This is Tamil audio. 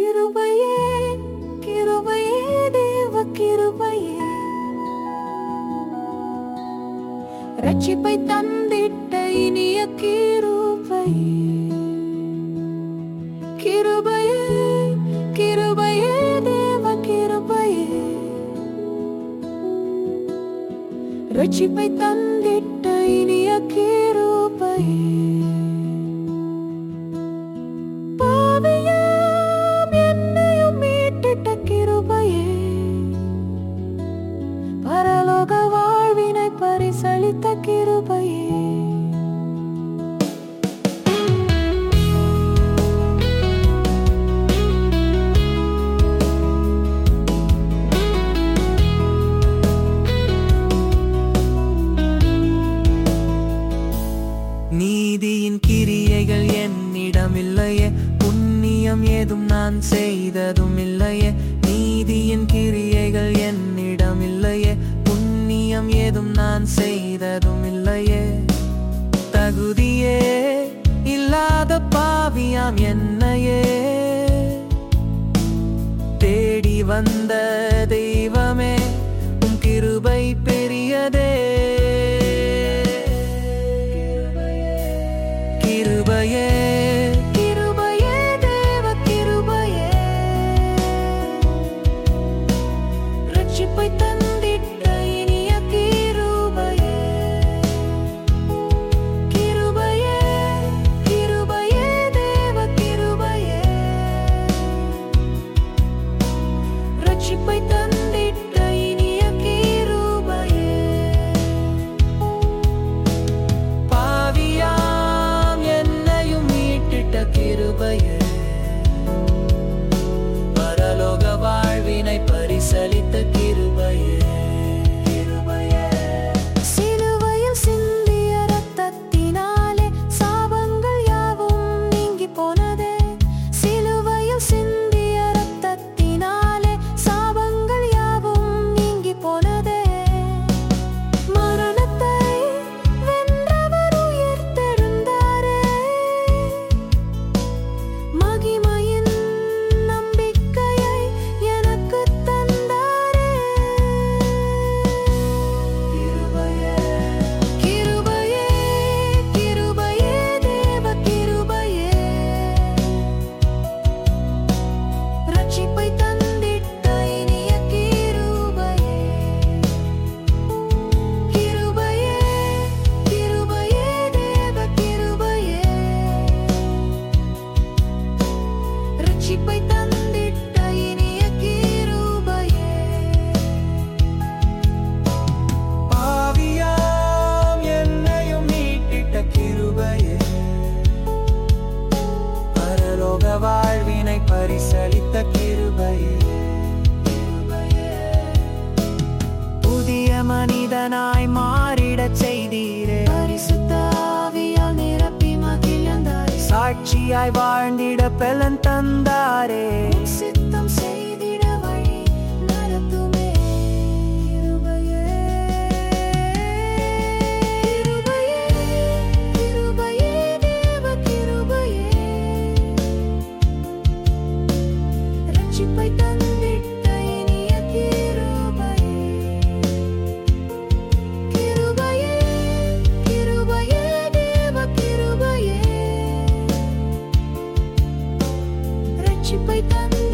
கிருபையே கிருபையே தேவ கிருபையே ரட்சிப்பை தந்திட்ட இனிய கிருபையே கிருபையே கிருபையே தேவ கிருபையே ரட்சிப்பை தந்திட்ட இனிய கிருபையே பாவியாம் என்னையும் மீட்டிட்ட கிருபையே பரலோக வாழ்வினை பரிசளித்த கிருபையே நீதியின் கிரியைகள் என்னிடம் இல்லையே புண்ணியம் ஏதும் நான் செய்ததும் இல்லையே நீதியின் கிரியைகள் என்னிடம் இல்லையே புண்ணியம் ஏதும் நான் செய்ததும் இல்லையே தகுதியே இல்லாத பாவியாம் என்னையே தேடி வந்த தெய்வமே உம் கிருபை பெரியதே கிருபையே கிருபையே தேவ கிருபையே ரட்சிப்பை தந்திட்ட இனிய கிருபையே கிருபையே கிருபையே தேவ கிருபையே ரட்சிப்பை தந்திட்ட இனிய கிருபையே பாவியாம் என்னையும் மீட்டிட்ட கிருபையே பரலோக வாழ்வினை பரிசளித்த கிருபையே கிருபையே சிலுவையில் சிந்திய ரத்தத்தினாலே சாபங்கள் யாவும் நீங்கி போனதே சிலுவையில் சிந்திய ரத்தத்தினாலே சாபங்கள் யாவும் நீங்கி போனதே மரணத்தை வென்றவர் உயிர்த்தெழுந்தாரே மகிமையின் நம்பிக்கையை எனக்கு தந்தாரே கிருபையே கிருபையே கிருபையே தேவ கிருபையே ரட்சிப்பை தந்திட்ட இனிய கிருபையே கிருபையே கிருபையே தேவ கிருபையே ரட்சிப்பை தந்திட்ட இனிய கிருபையே பாவியாம் என்னையும் மீட்டிட்ட கிருபையே பரலோக வாழ்வினை பரிசளித்த கிருபையே புதிய மனிதனாய் மாறிடச் செய்தீரே பரிசுத்த ஆவியால் நிரப்பி மகிழ்ந்தாரே சாட்சியாய் வாழ்ந்திட பலன் தந்தாரே சித்தம் செய்திட வழி நடத்துமே கிருபையே கிருபையே கிருபையே தேவ கிருபையே ரட்சிப்பை தந்திட்ட இனிய கிருபையே கிருபையே கிருபையே தேவ கிருபையே ரட்சிப்பை தந்த